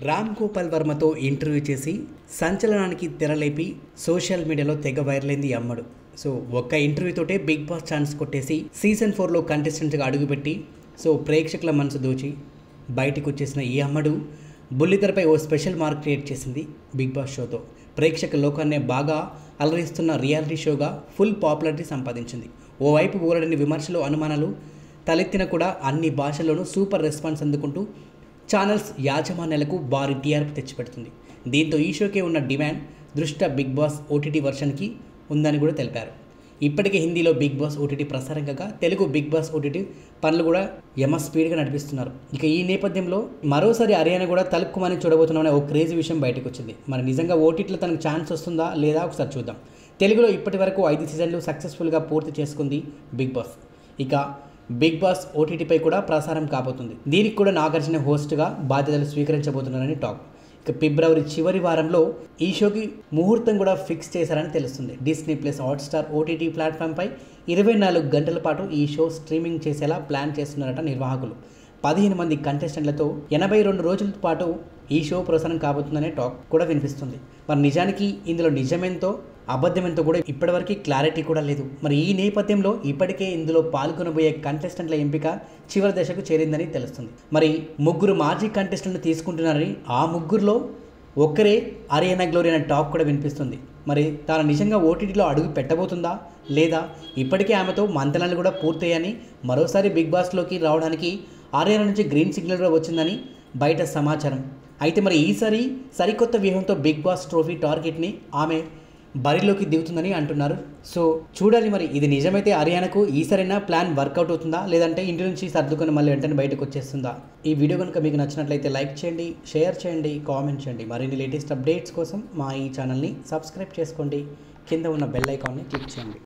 Ram Gopal వర్మతో interview చేసి సంచలనానికి తెరలేపి social మీడియాలో తెగ వైరలైంది ఈ అమ్మడు సో ఒక్క ఇంటర్వ్యూతోటే బిగ్ బాస్ ఛాన్స్ కొట్టేసి సీజన్ ఫోర్లో కంటెస్టెంట్గా అడుగుపెట్టి సో ప్రేక్షకుల మనసు దోచి బయటకు వచ్చేసిన ఈ అమ్మడు బుల్లితెరపై ఓ స్పెషల్ మార్క్ క్రియేట్ చేసింది బిగ్ బాస్ షోతో ప్రేక్షక లోకాన్నే బాగా అలరిస్తున్న రియాలిటీ షోగా ఫుల్ పాపులారిటీ సంపాదించింది ఓవైపు ఊరడని విమర్శలు అనుమానాలు తలెత్తిన కూడా అన్ని భాషల్లోనూ సూపర్ రెస్పాన్స్ అందుకుంటూ ఛానల్స్ యాజమాన్యాలకు భారీ టీఆర్పీ తెచ్చిపెడుతుంది దీంతో ఈ షోకే ఉన్న డిమాండ్ దృష్ట్యా బిగ్ బాస్ ఓటీటీ వర్షన్కి ఉందని కూడా తెలిపారు ఇప్పటికే హిందీలో బిగ్ బాస్ ఓటీటీ ప్రసారం కాగా తెలుగు బిగ్ బాస్ ఓటీటీ పనులు కూడా యమ స్పీడ్గా నడిపిస్తున్నారు ఇక ఈ నేపథ్యంలో మరోసారి హర్యానా కూడా తలుపుకోమని చూడబోతున్నామనే ఓ క్రేజీ విషయం బయటకు వచ్చింది మరి నిజంగా ఓటీటీలో తనకు ఛాన్స్ వస్తుందా లేదా ఒకసారి చూద్దాం తెలుగులో ఇప్పటి వరకు ఐదు సీజన్లు సక్సెస్ఫుల్గా పూర్తి చేసుకుంది బిగ్ బాస్ ఇక బిగ్ బాస్ ఓటీటీపై కూడా ప్రసారం కాబోతుంది దీనికి కూడా నాగార్జున హోస్ట్గా బాధ్యతలు స్వీకరించబోతున్నారని టాక్ ఇక ఫిబ్రవరి చివరి వారంలో ఈ షోకి ముహూర్తం కూడా ఫిక్స్ చేశారని తెలుస్తుంది డిస్నీ ప్లస్ హాట్స్టార్ ఓటీటీ ప్లాట్ఫామ్పై ఇరవై నాలుగు గంటల పాటు ఈ షో స్ట్రీమింగ్ చేసేలా ప్లాన్ చేస్తున్నారట నిర్వాహకులు పదిహేను మంది కంటెస్టెంట్లతో ఎనభై రెండు రోజుల పాటు ఈ షో ప్రసారం కాబోతుందనే టాక్ కూడా వినిపిస్తుంది మరి నిజానికి ఇందులో నిజమేంతో అబద్ధమేంతో కూడా ఇప్పటివరకు క్లారిటీ కూడా లేదు మరి ఈ నేపథ్యంలో ఇప్పటికే ఇందులో పాల్గొనబోయే కంటెస్టెంట్ల ఎంపిక చివరి దశకు చేరిందని తెలుస్తుంది మరి ముగ్గురు మాజీ కంటెస్టెంట్లు తీసుకుంటున్నారని ఆ ముగ్గురులో ఒక్కరే అరియానా గ్లోరీ అనే టాక్ కూడా వినిపిస్తుంది మరి తాను నిజంగా ఓటీటీలో అడుగు పెట్టబోతుందా లేదా ఇప్పటికే ఆమెతో మంతనాలు కూడా పూర్తయ్యాయని మరోసారి బిగ్ బాస్లోకి రావడానికి ఆర్యానా నుంచి గ్రీన్ సిగ్నల్ కూడా వచ్చిందని బయట సమాచారం అయితే మరి ఈసారి సరికొత్త వ్యూహంతో బిగ్ బాస్ ట్రోఫీ టార్గెట్ని ఆమె బరిలోకి దిగుతుందని అంటున్నారు సో చూడాలి మరి ఇది నిజమైతే హర్యానాకు ఈసారైనా ప్లాన్ వర్కౌట్ అవుతుందా లేదంటే ఇంటి నుంచి సర్దుకొని మళ్ళీ వెంటనే బయటకు వచ్చేస్తుందా ఈ వీడియో కనుక మీకు నచ్చినట్లయితే లైక్ చేయండి షేర్ చేయండి కామెంట్ చేయండి మరిన్ని లేటెస్ట్ అప్డేట్స్ కోసం మా ఈ ఛానల్ని సబ్స్క్రైబ్ చేసుకోండి కింద ఉన్న బెల్ ఐకాన్ని క్లిక్ చేయండి